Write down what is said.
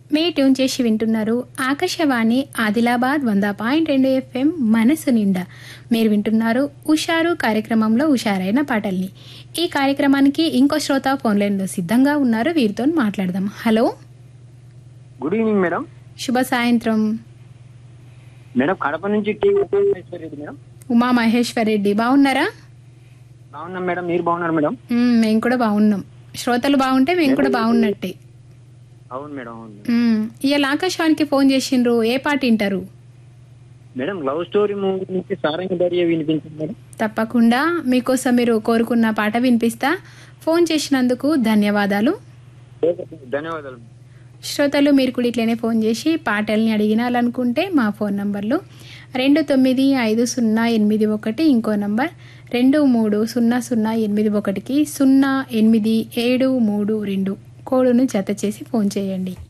మీ tune చేసి వింటున్నారు ఆకాశవాణి ఆదిలాబాద్ వంద పాయింట్ రెండు ఎఫ్ఎం మనసు నిండా మీరు వింటున్నారు ఉషారు కార్యక్రమంలో ఉషారైన పాటల్ని ఈ కార్యక్రమానికి ఇంకో శ్రోత ఫోన్ లైన్లో సిద్ధంగా ఉన్నారు వీరితో మాట్లాడదాం హలో గుడ్ ఈవినింగ్ మేడం శుభ సాయంత్రం మేడం కడప నుంచి టీ ఉమామహేశ్వర్ రెడ్డి మేడం ఉమా మహేశ్వర్ రెడ్డి బాగున్నారా బాగున్నాం మేడం మీరు బాగున్నారు మేడం మ్మ్, మేము కూడా బాగున్నాం శ్రోతలు బాగుంటే మేము కూడా బాగున్నట్టే అవును మేడం అవును మ్మ్, ఇవాళ ఆకాశవానికి ఫోన్ చేసిండ్రు ఏ పాట వింటారు మేడం లవ్ స్టోరీ మూవీ నుంచి సారంగ దర్య వినిపించింది మేడం తప్పకుండా మీకోసం మీరు కోరుకున్న పాట వినిపిస్తా ఫోన్ చేసినందుకు ధన్యవాదాలు ధన్యవాదాలు శ్రోతలు మీరు కూడా ఇట్లనే ఫోన్ చేసి పాటల్ని అడిగినాలనుకుంటే మా ఫోన్ నంబర్లు రెండు తొమ్మిది ఐదు సున్నా ఎనిమిది ఒకటి ఇంకో నంబర్ రెండు మూడు సున్నా సున్నా ఎనిమిది ఒకటికి సున్నా ఎనిమిది ఏడు మూడు రెండు కోడును జత చేసి ఫోన్ చేయండి